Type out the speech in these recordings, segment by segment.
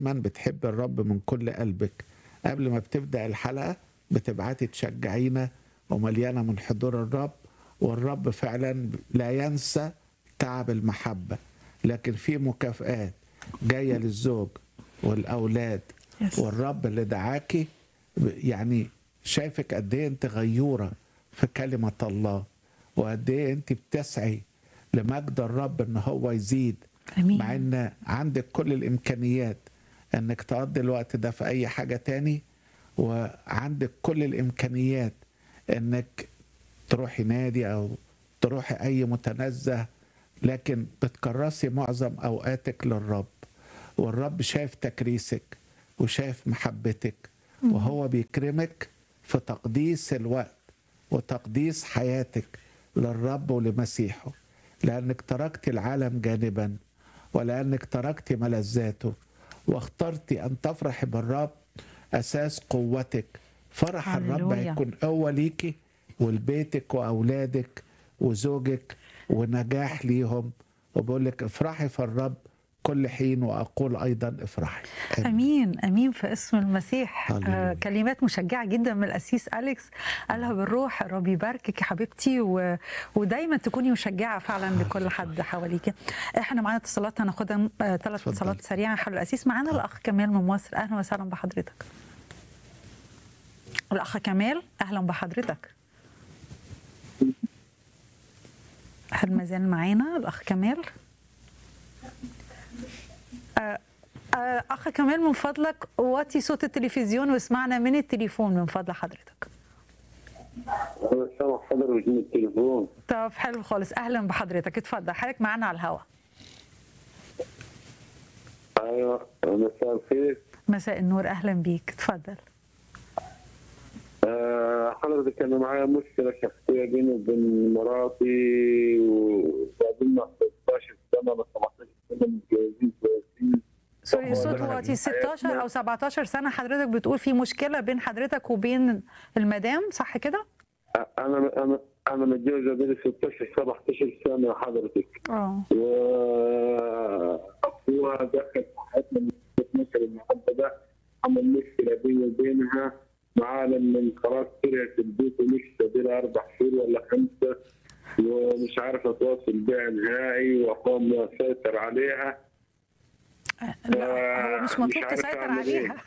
من بتحب الرب من كل قلبك قبل ما بتبدأ الحلقة بتبعتي تشجعينا ومليانة من حضور الرب والرب فعلا لا ينسى تعب المحبة لكن في مكافآت جاية للزوج والأولاد Yes. والرب اللي دعاكي يعني شايفك قد ايه انت غيورة في كلمة الله وقد ايه انت بتسعي لمجد الرب ان هو يزيد امين مع ان عندك كل الامكانيات انك تقضي الوقت ده في اي حاجه تاني وعندك كل الامكانيات انك تروحي نادي او تروحي اي متنزه لكن بتكرسي معظم اوقاتك للرب والرب شايف تكريسك وشايف محبتك وهو بيكرمك في تقديس الوقت وتقديس حياتك للرب ولمسيحه لأنك تركت العالم جانبا ولأنك تركت ملذاته واخترت أن تفرحي بالرب أساس قوتك فرح الرب هللويا. هيكون قوة ليكي ولبيتك وأولادك وزوجك ونجاح ليهم وبقول لك افرحي في الرب كل حين وأقول أيضا افرحي آمين. امين امين في اسم المسيح هللويا. آه كلمات مشجعه جدا من الاسيس اليكس قالها بالروح الرب يباركك يا حبيبتي و... ودايما تكوني مشجعه فعلا لكل حد حواليك احنا معانا اتصالات هناخدها آه ثلاث اتفضلي. اتصالات سريعه حلو الاسيس معانا الاخ كمال من مصر اهلا وسهلا بحضرتك الاخ كمال اهلا بحضرتك هل ما زال معانا الاخ كمال آه، آه، اخ كمال من فضلك وطي صوت التلفزيون واسمعنا من التليفون من فضل حضرتك انا سامع حضرتك من التليفون طب حلو خالص اهلا بحضرتك اتفضل حضرتك معانا على الهواء ايوه مساء الخير مساء النور اهلا بيك اتفضل آه، حضرتك انا معايا مشكله شخصيه بيني وبين مراتي وقابلنا 16 سنه ل 17 سنه متجوزين كويسين سوري طبعاً صوت ده وطي من 16 حياتنا. او 17 سنه حضرتك بتقول في مشكله بين حضرتك وبين المدام صح كده؟ آه، انا انا انا متجوزه بين 16 17 سنه حضرتك اه واخوها دخل في حياتنا من مثل المحبه ده عمل مشكله بيني وبينها معانا من خلاص كرهت البيت ونفسي ادير اربع شهور ولا خمسه ومش عارف اتواصل بيها نهائي واخوها مسيطر عليها لا هو مش مش مطلوب عارف تسيطر أعمل إيه. عليها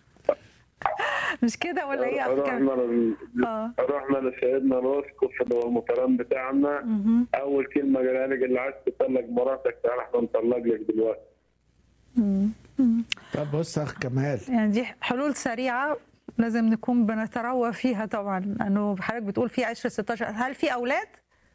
مش كده ولا ايه يا اخ رحنا كمال؟ لل- اه رحنا لسيدنا الاسقف اللي هو المترام بتاعنا مهم. اول كلمه قالها لي قال لي عايز تطلق مراتك تعال احنا نطلق لك دلوقتي مم. مم. طب بص يا أخ كمال يعني دي حلول سريعه لازم نكون بنتروى فيها طبعا لانه حضرتك بتقول في عشر 16 هل في اولاد؟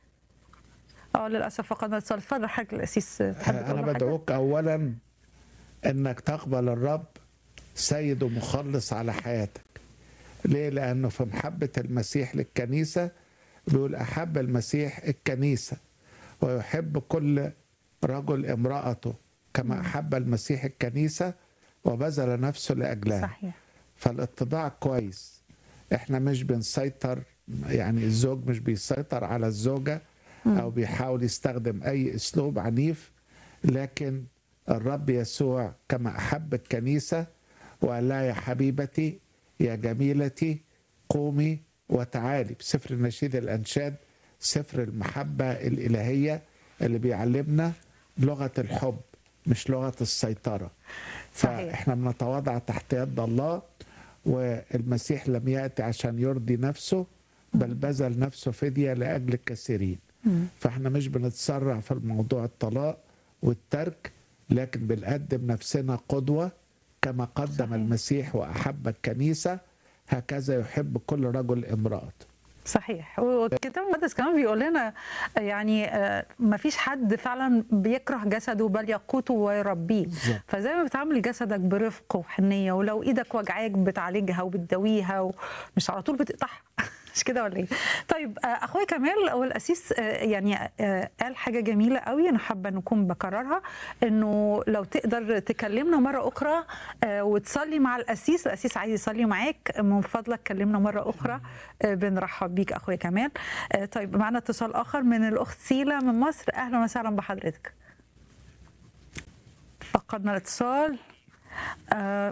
اه للاسف فقدنا اتصال اتفضل حضرتك الاسيس تحب تقول أنا له حاجة؟ بدعوك أولا إنك تقبل الرب سيد ومخلص على حياتك ليه؟ لأنه في محبة المسيح للكنيسة بيقول أحب المسيح الكنيسة ويحب كل رجل امرأته كما أحب المسيح الكنيسة وبذل نفسه لأجلها صحيح فالاتضاع كويس احنا مش بنسيطر يعني الزوج مش بيسيطر على الزوجة او بيحاول يستخدم اي اسلوب عنيف لكن الرب يسوع كما احب الكنيسة وقال لها يا حبيبتي يا جميلتي قومي وتعالي بسفر النشيد الانشاد سفر المحبة الالهية اللي بيعلمنا لغة الحب مش لغة السيطرة صحيح. فاحنا بنتواضع تحت يد الله والمسيح لم ياتي عشان يرضي نفسه بل بذل نفسه فديه لاجل الكثيرين فاحنا مش بنتسرع في الموضوع الطلاق والترك لكن بنقدم نفسنا قدوه كما قدم صحيح. المسيح واحب الكنيسه هكذا يحب كل رجل امراته صحيح والكتاب المقدس كمان بيقول لنا يعني ما فيش حد فعلا بيكره جسده بل يقوته ويربيه بالظبط. فزي ما بتعامل جسدك برفق وحنيه ولو ايدك وجعاك بتعالجها وبتداويها ومش على طول بتقطعها مش كده ولا ايه؟ طيب آه، اخويا كمال هو الاسيس آه، يعني آه، قال حاجه جميله قوي انا حابه ان اكون بكررها انه لو تقدر تكلمنا مره اخرى آه، وتصلي مع الاسيس الاسيس عايز يصلي معاك من فضلك كلمنا مره اخرى آه، بنرحب بيك اخويا كمال آه، طيب معنا اتصال اخر من الاخت سيلا من مصر اهلا وسهلا بحضرتك فقدنا الاتصال آه،